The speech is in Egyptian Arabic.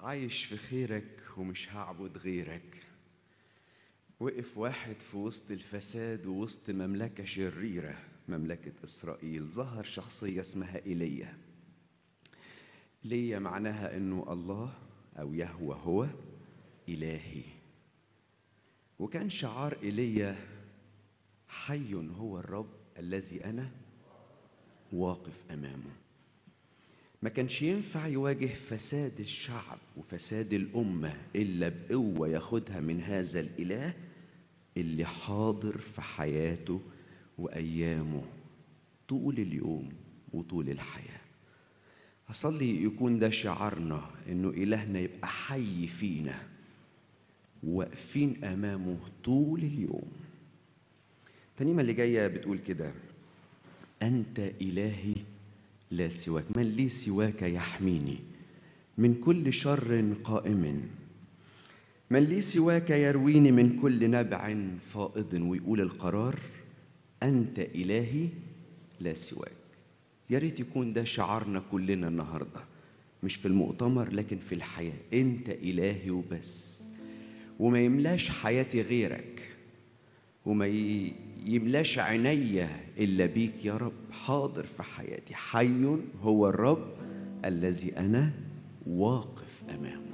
عايش في خيرك ومش هعبد غيرك وقف واحد في وسط الفساد ووسط مملكة شريرة مملكة إسرائيل ظهر شخصية اسمها إيليا إيليا معناها إنه الله أو يهوى هو إلهي وكان شعار إيليا حي هو الرب الذي أنا واقف أمامه ما كانش ينفع يواجه فساد الشعب وفساد الأمة إلا بقوة ياخدها من هذا الإله اللي حاضر في حياته وأيامه طول اليوم وطول الحياة أصلي يكون ده شعارنا إنه إلهنا يبقى حي فينا واقفين أمامه طول اليوم الترنيمة اللي جاية بتقول كده أنت إلهي لا سواك من لي سواك يحميني من كل شر قائم من لي سواك يرويني من كل نبع فائض ويقول القرار أنت إلهي لا سواك يا ريت يكون ده شعارنا كلنا النهارده مش في المؤتمر لكن في الحياة أنت إلهي وبس وما يملاش حياتي غيرك وما يملاش عينيا إلا بيك يا رب حاضر في حياتي حي هو الرب الذي أنا واقف أمامه